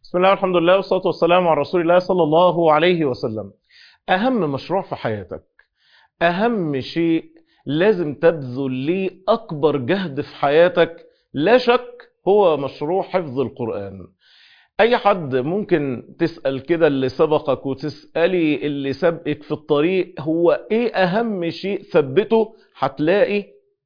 بسم الله والحمد لله والصلاة والسلام على رسول الله صلى الله عليه وسلم أهم مشروع في حياتك أهم شيء لازم تبذل ليه أكبر جهد في حياتك لا شك هو مشروع حفظ القرآن أي حد ممكن تسأل كده اللي سبقك وتسألي اللي سبقك في الطريق هو إيه أهم شيء ثبته هتلاقي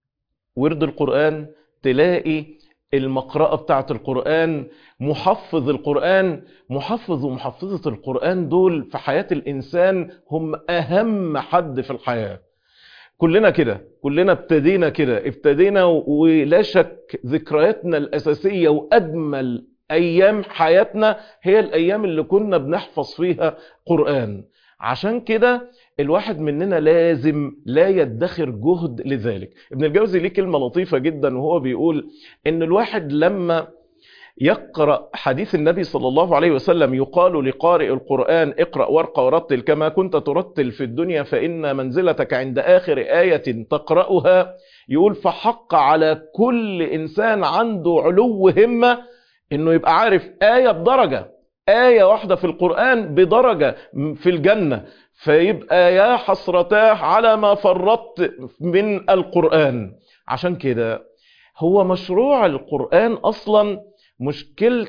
ورد القرآن تلاقي المقرأة بتاعة القرآن محفظ القرآن محفظ ومحفظة القرآن دول في حياة الإنسان هم أهم حد في الحياة كلنا كده كلنا ابتدينا كده ابتدينا ولا شك ذكرياتنا الأساسية وأجمل أيام حياتنا هي الأيام اللي كنا بنحفظ فيها قرآن عشان كده الواحد مننا لازم لا يدخر جهد لذلك ابن الجوزي ليه كلمة لطيفة جدا وهو بيقول ان الواحد لما يقرأ حديث النبي صلى الله عليه وسلم يقال لقارئ القرآن اقرأ وارقى ورتل كما كنت ترتل في الدنيا فإن منزلتك عند آخر آية تقرأها يقول فحق على كل إنسان عنده علو همة انه يبقى عارف آية بدرجة آية واحدة في القرآن بدرجة في الجنة فيبقى يا حسرتاه على ما فرطت من القرآن عشان كده هو مشروع القرآن أصلا مشكلة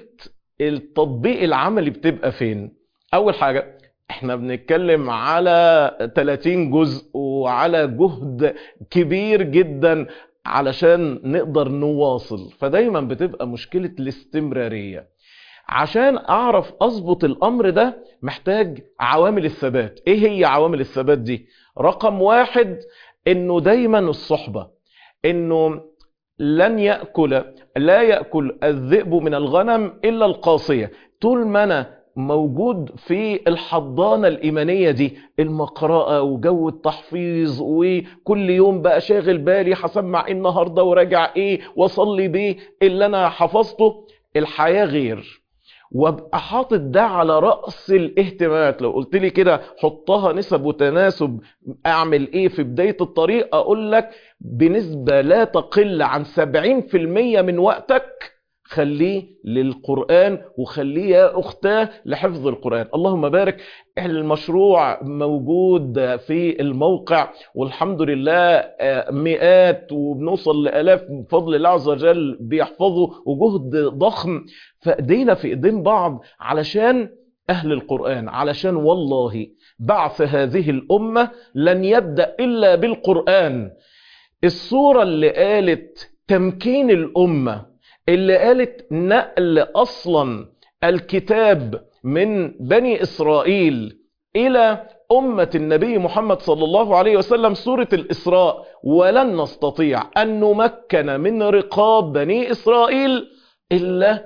التطبيق العملي بتبقى فين أول حاجة احنا بنتكلم على 30 جزء وعلى جهد كبير جدا علشان نقدر نواصل فدايما بتبقى مشكلة الاستمرارية عشان اعرف اظبط الامر ده محتاج عوامل الثبات ايه هي عوامل الثبات دي رقم واحد انه دايما الصحبة انه لن يأكل لا يأكل الذئب من الغنم الا القاصية طول ما انا موجود في الحضانة الإيمانية دي المقرأة وجو التحفيظ وكل يوم بقى شاغل بالي هسمع ايه النهاردة وراجع ايه واصلي بيه اللي انا حفظته الحياة غير وابقى حاطط ده على رأس الاهتمامات لو قلت لي كده حطها نسب وتناسب اعمل ايه في بداية الطريق اقول لك بنسبة لا تقل عن 70% من وقتك خليه للقرآن وخليه يا أختاه لحفظ القرآن اللهم بارك المشروع موجود في الموقع والحمد لله مئات وبنوصل لألاف بفضل الله عز وجل بيحفظوا وجهد ضخم فأيدينا في إيدين بعض علشان أهل القرآن علشان والله بعث هذه الأمة لن يبدأ إلا بالقرآن الصورة اللي قالت تمكين الأمة اللي قالت نقل اصلا الكتاب من بني اسرائيل الى امة النبي محمد صلى الله عليه وسلم سورة الاسراء ولن نستطيع ان نمكن من رقاب بني اسرائيل الا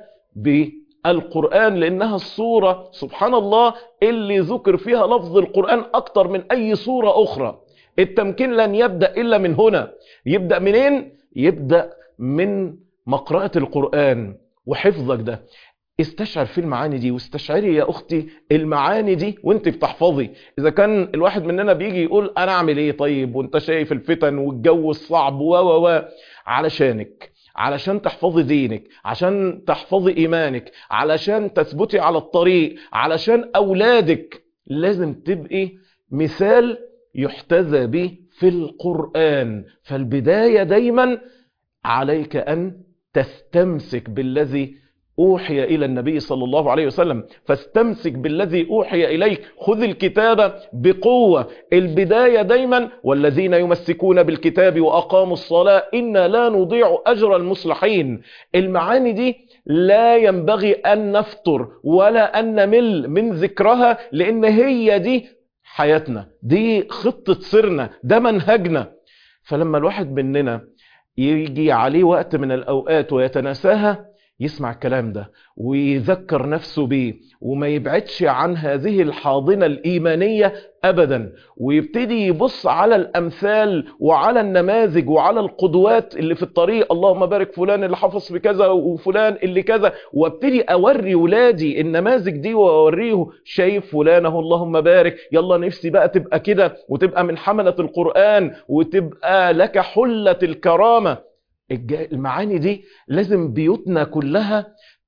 بالقرآن لانها الصورة سبحان الله اللي ذكر فيها لفظ القرآن اكتر من اي صورة اخرى التمكين لن يبدأ الا من هنا يبدأ منين يبدأ من مقرأة القرآن وحفظك ده استشعر في المعاني دي واستشعري يا أختي المعاني دي وانت بتحفظي إذا كان الواحد مننا بيجي يقول أنا أعمل إيه طيب وانت شايف الفتن والجو الصعب و و و علشانك علشان تحفظي دينك عشان تحفظي إيمانك علشان تثبتي على الطريق علشان أولادك لازم تبقي مثال يحتذى به في القرآن فالبداية دايما عليك أن تستمسك بالذي أوحي إلى النبي صلى الله عليه وسلم فاستمسك بالذي أوحي إليك خذ الكتاب بقوة البداية دايما والذين يمسكون بالكتاب وأقاموا الصلاة إنا لا نضيع أجر المصلحين المعاني دي لا ينبغي أن نفتر ولا أن نمل من ذكرها لأن هي دي حياتنا دي خطة سرنا ده منهجنا فلما الواحد مننا يجي عليه وقت من الأوقات ويتناساها يسمع الكلام ده ويذكر نفسه بيه وما يبعدش عن هذه الحاضنة الإيمانية أبدا ويبتدي يبص على الأمثال وعلى النماذج وعلى القدوات اللي في الطريق اللهم بارك فلان اللي حفظ بكذا وفلان اللي كذا وابتدي أوري ولادي النماذج دي وأوريه شايف فلانه اللهم بارك يلا نفسي بقى تبقى كده وتبقى من حملة القرآن وتبقى لك حلة الكرامة المعاني دي لازم بيوتنا كلها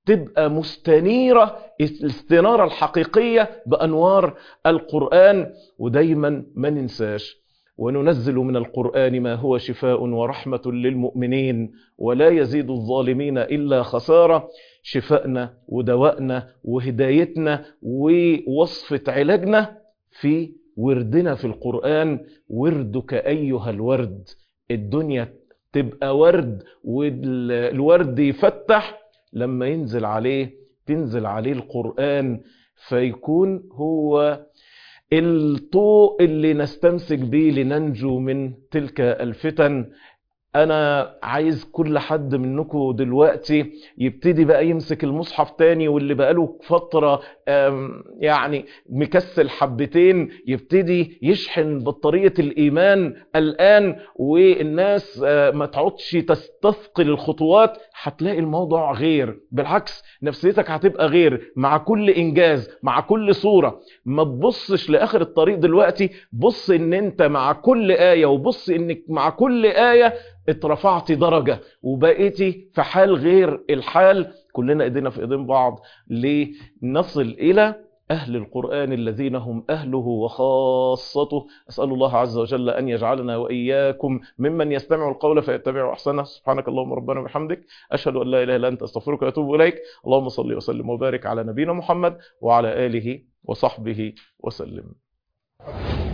تبقى مستنيرة الاستنارة الحقيقية بأنوار القرآن ودايما ما ننساش وننزل من القرآن ما هو شفاء ورحمة للمؤمنين ولا يزيد الظالمين إلا خسارة شفائنا ودوائنا وهدايتنا ووصفة علاجنا في وردنا في القرآن وردك أيها الورد الدنيا تبقى ورد والورد يفتح لما ينزل عليه تنزل عليه القرآن فيكون هو الطوء اللي نستمسك بيه لننجو من تلك الفتن انا عايز كل حد منكم دلوقتي يبتدي بقى يمسك المصحف تاني واللي بقاله فترة يعني مكسل حبتين يبتدي يشحن بطارية الايمان الان والناس ما تعودش تستثقل الخطوات هتلاقي الموضوع غير بالعكس نفسيتك هتبقى غير مع كل انجاز مع كل صورة ما تبصش لاخر الطريق دلوقتي بص ان انت مع كل آية وبص انك مع كل آية اترفعتي درجة وبقيتي في حال غير الحال كلنا ايدينا في ايدين بعض لنصل الى أهل القرآن الذين هم أهله وخاصته أسأل الله عز وجل أن يجعلنا وإياكم ممن يستمع القول فيتبع أحسنه سبحانك اللهم ربنا وبحمدك أشهد أن لا إله إلا أنت أستغفرك وأتوب إليك اللهم صل وسلم وبارك على نبينا محمد وعلى آله وصحبه وسلم